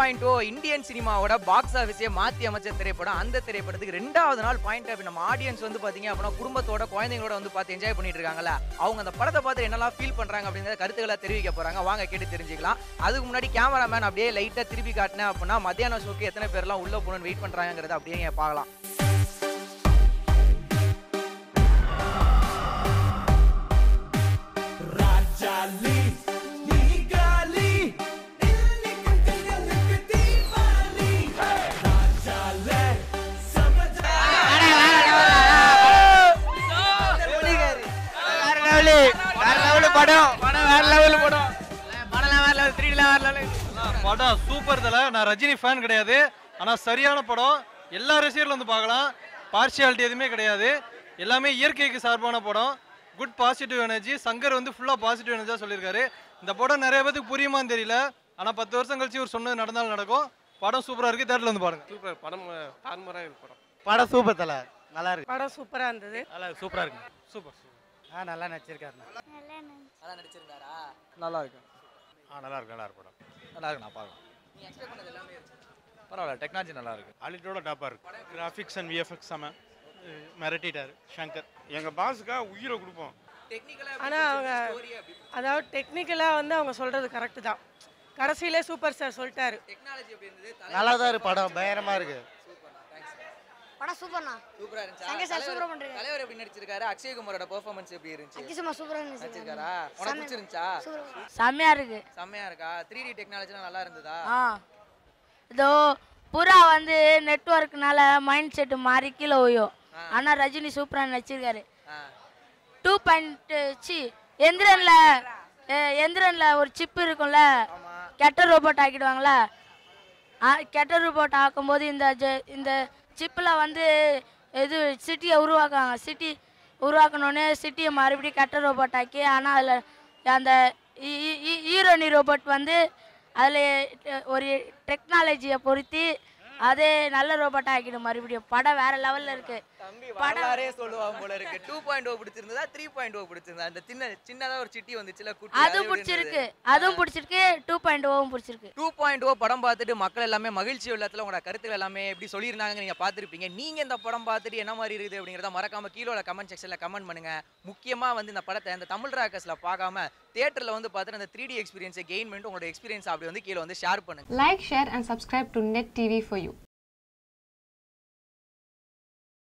Point O Indian சினிமாவோட box ஆஃபீஸே மாத்தி அமைச்ச திரைப்படம் அந்த திரைப்படத்துக்கு ரெண்டாவது நாள் பாயிண்ட் ஆஃப் நம்ம ஆடியன்ஸ் வந்து பாத்தீங்க அப்படின்னா குடும்பத்தோட குழந்தைங்களோட வந்து பார்த்து என்ஜாய் பண்ணிட்டு இருக்காங்கல்ல அவங்க அந்த படத்தை பார்த்து என்னெல்லாம் ஃபீல் பண்றாங்க அப்படிங்கிற கருத்துக்களை தெரிவிக்க போறாங்க வாங்க கேட்டு தெரிஞ்சுக்கலாம் அதுக்கு முன்னாடி கேமராமேன் அப்படியே லைட்டா திருப்பி காட்டினேன் அப்படின்னா மத்தியான ஷோக்கு எத்தனை பேர்லாம் உள்ள போகணும்னு வெயிட் பண்றாங்கிறத அப்படியே இங்க பார்க்கலாம் ராஜாலி நீகாலி இன்னைக்கு திங்களுக்கு தீபாவளி ராஜாலே சமஜா வேற லெவலு வேற லெவலு படம் படம் வேற லெவலு படம் படம்லாம் வேற லெவல் த்ரீ வேற லெவலு படம் சூப்பர் தல நான் ரஜினி ஃபேன் கிடையாது ஆனால் சரியான படம் எல்லா ரசிகர்களும் வந்து பார்க்கலாம் பார்ஷியாலிட்டி எதுவுமே கிடையாது எல்லாமே இயற்கைக்கு சார்பான படம் குட் பாசிட்டிவ் எனர்ஜி சங்கர் வந்து ஃபுல்லாக பாசிட்டிவ் எனர்ஜியாக சொல்லியிருக்காரு இந்த படம் நிறைய பேருக்கு புரியுமான்னு தெரியல ஆனால் பத்து வருஷம் கழிச்சு இவர் சொன்னது நடந்தாலும் நடக்கும் படம் சூப்பராக இருக்குது தேட்டரில் வந்து பாருங்க சூப்பர் படம் தான்மராக இருக்கு படம் படம் சூப்பர் தல நல்லா இருக்கு படம் சூப்பரா இருந்தது நல்லா சூப்பராக இருக்கு சூப்பர் ஆ நல்லா நடிச்சிருக்காரு அதான் நடிச்சிருந்தாரா நல்லா இருக்கு ஆ நல்லா இருக்கு நல்லா இருக்கு படம் நல்லா இருக்கு நான் பார்க்கலாம் நீ எக்ஸ்பெக்ட் பண்ணது எல்லாமே இருந்துச்சு பரவாயில்ல டெக்னாலஜி நல்லா இருக்கு குவாலிட்டியோட டாப்பாக இருக்கு கிராஃபிக்ஸ் அண்ட் விஎஃப்எக்ஸ் செம மிரட்டிட்டாரு ஷங்கர் எங்கள் பாஸுக்காக உயிரை கொடுப்போம் டெக்னிக்கலா ஆனா அவங்க அதாவது டெக்னிக்கலாக வந்து அவங்க சொல்றது கரெக்டு தான் கடைசியிலே சூப்பர் ஸ்டார் சொல்லிட்டாரு டெக்னாலஜி எப்படி இருந்தது நல்லா தான் இருக்கு படம் பயங்கரமா இருக்கு படம் சூப்பர்ண்ணா சூப்பரா இருந்துச்சு சங்கர் சார் சூப்பரா பண்றாரு. தலைவர் எப்படி நடிச்சிருக்காரு அக்ஷயகுமாரோட பெர்ஃபார்மன்ஸ் எப்படி இருந்துச்சு அக்கிசுமா சூப்பரா இருந்துச்சு நடிச்சிருக்காரா உனக்கு பிடிச்சிருந்துச்சா செம்மையா இருக்கு செம்மையா இருக்கா த்ரீ டி டெக்னாலஜிலாம் நல்லா இருந்ததா ஆ இதோ புறா வந்து நெட்ஒர்க்னால மைண்ட் செட் மாறி கீழே ஓயும் ஆனா ரஜினி சூப்பரா நடிச்சிருக்காரு ஆ. டூ பாயிண்ட் சி எந்திரன்ல அஹ், எந்திரன்ல ஒரு சிப் இருக்கும்ல கெட்ட ரோபோட் ஆக்கிடுவாங்களா ஆ, கெட்ட ரோபோட் ஆக்கும்போது இந்த ஜ- இந்த சிப்பில் வந்து இது சிட்டியை உருவாக்குவாங்க சிட்டி உருவாக்கணுன்னே சிட்டியை மறுபடியும் கெட்ட ரோபோட் ஆக்கி ஆனால் அதில் அந்த ஈரோனி ரோபோட் வந்து அதில் ஒரு டெக்னாலஜியை பொருத்தி அதே நல்ல ரோபோட் ஆக்கிடும் மறுபடியும் படம் வேற லெவலில் இருக்கு தம்பி வரலாறே சொல்லுவாங்க போல இருக்கு டூ பாயிண்ட் ஓ பிடிச்சிருந்ததா த்ரீ பாயிண்ட் ஓ பிடிச்சிருந்தா அந்த சின்ன சின்னதா ஒரு சிட்டி வந்துச்சுல குட்டி அதுவும் பிடிச்சிருக்கு அதுவும் பிடிச்சிருக்கு டூ பாயிண்ட் ஓவும் பிடிச்சிருக்கு டூ பாயிண்ட் ஓ படம் பார்த்துட்டு மக்கள் எல்லாமே மகிழ்ச்சி உள்ளத்துல உங்களோட கருத்துக்கள் எல்லாமே எப்படி சொல்லியிருந்தாங்க நீங்க பார்த்துருப்பீங்க நீங்க இந்த படம் பார்த்துட்டு என்ன மாதிரி இருக்குது அப்படிங்கிறத மறக்காம கீழே உள்ள கமெண்ட் செக்ஷன்ல கமெண்ட் பண்ணுங்க முக்கியமா வந்து இந்த படத்தை இந்த தமிழ் ராக்கர்ஸ்ல பார்க்காம தியேட்டர்ல வந்து பார்த்துட்டு அந்த த்ரீ டி எக்ஸ்பீரியன்ஸை கெயின் பண்ணிட்டு உங்களோட எக்ஸ்பீரியன்ஸ் அப்படி வந்து கீழே வந்து ஷேர் பண்ணுங்க Like, share, and subscribe to Net TV for you.